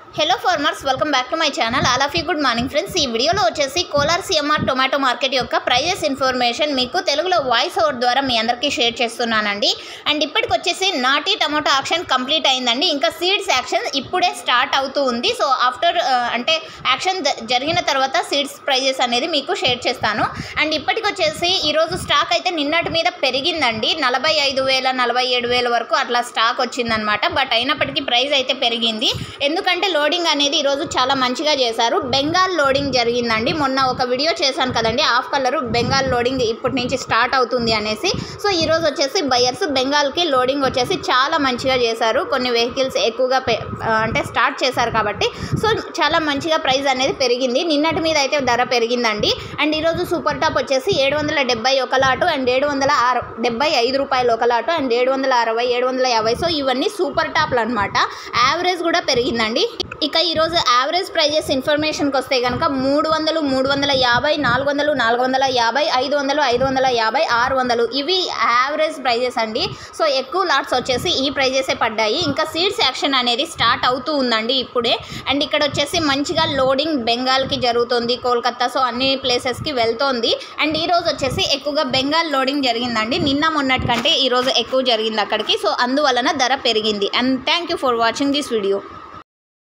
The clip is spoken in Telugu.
hello farmers welcome back to my channel all of you good morning friends ఈ వీడియోలో వచ్చేసి కోలార్ సిఎంఆర్ టొమాటో మార్కెట్ యొక్క ప్రైజెస్ ఇన్ఫర్మేషన్ మీకు తెలుగులో వాయిస్ ఓవర్ ద్వారా మీ అందరికీ షేర్ చేస్తున్నానండి అండ్ ఇప్పటికి వచ్చేసి నాటి టమాటో యాక్షన్ కంప్లీట్ అయిందండి ఇంకా సీడ్స్ యాక్షన్ ఇప్పుడే స్టార్ట్ అవుతూ ఉంది సో ఆఫ్టర్ అంటే యాక్షన్ ద- జరిగిన తర్వాత సీడ్స్ ప్రైజెస్ అనేది మీకు షేర్ చేస్తాను అండ్ ఇప్పటికి వచ్చేసి ఈరోజు స్టాక్ అయితే నిన్నటి మీద పెరిగిందండి నలభై ఐదు వేల నలభై ఏడు వేల వరకు అట్లా స్టాక్ వచ్చిందనమాట బట్ అయినప్పటికీ ప్రైస్ అయితే పెరిగింది ఎందుకంటే లోడింగ్ అనేది ఈరోజు చాలా మంచిగా చేశారు బెంగాల్ లోడింగ్ జరిగిందండి మొన్న ఒక వీడియో చేశాను కదండి హాఫ్ కలర్ బెంగాల్ లోడింగ్ ఇప్పటి నుంచి స్టార్ట్ అవుతుంది అనేసి సో ఈరోజు వచ్చేసి బయర్స్ బెంగాల్కి లోడింగ్ వచ్చేసి చాలా మంచిగా చేశారు కొన్ని వెహికల్స్ ఎక్కువగా పె- ఆ, అంటే స్టార్ట్ చేశారు కాబట్టి సో చాలా మంచిగా ప్రైస్ అనేది పెరిగింది నిన్నటి మీద అయితే ధర పెరిగిందండి అండ్ ఈరోజు సూపర్ టాప్ వచ్చేసి ఏడు వందల డెబ్బై ఒక లాటు అండ్ ఏడు వందల ఆరు డెబ్బై ఐదు రూపాయలు ఒక లాటు అండ్ ఏడు వందల అరవై ఏడు వందల యాభై సో ఇవన్నీ సూపర్ టాప్లు అనమాట యావరేజ్ కూడా పెరిగిందండి ఇక ఈరోజు యావరేజ్ ప్రైజెస్ ఇన్ఫర్మేషన్కి వస్తే కనుక మూడు వందలు మూడు వందల యాభై నాలుగు వందలు నాలుగు వందల యాభై ఐదు వందలు ఐదు వందల యాభై ఆరు వందలు ఇవి యావరేజ్ ప్రైజెస్ అండి సో ఎక్కువ లాట్స్ వచ్చేసి ఈ ప్రైజెసే పడ్డాయి ఇంకా సీడ్స్ యాక్షన్ అనేది స్టార్ట్ అవుతూ ఉందండి ఇప్పుడే అండ్ ఇక్కడ వచ్చేసి మంచిగా లోడింగ్ బెంగాల్కి జరుగుతుంది కోల్కత్తా సో అన్ని ప్లేసెస్కి వెళ్తోంది అండ్ ఈ రోజు వచ్చేసి ఎక్కువగా బెంగాల్ లోడింగ్ జరిగిందండి నిన్న మొన్నటి కంటే ఈరోజు ఎక్కువ జరిగింది అక్కడికి సో అందువలన ధర పెరిగింది and thank you for watching this video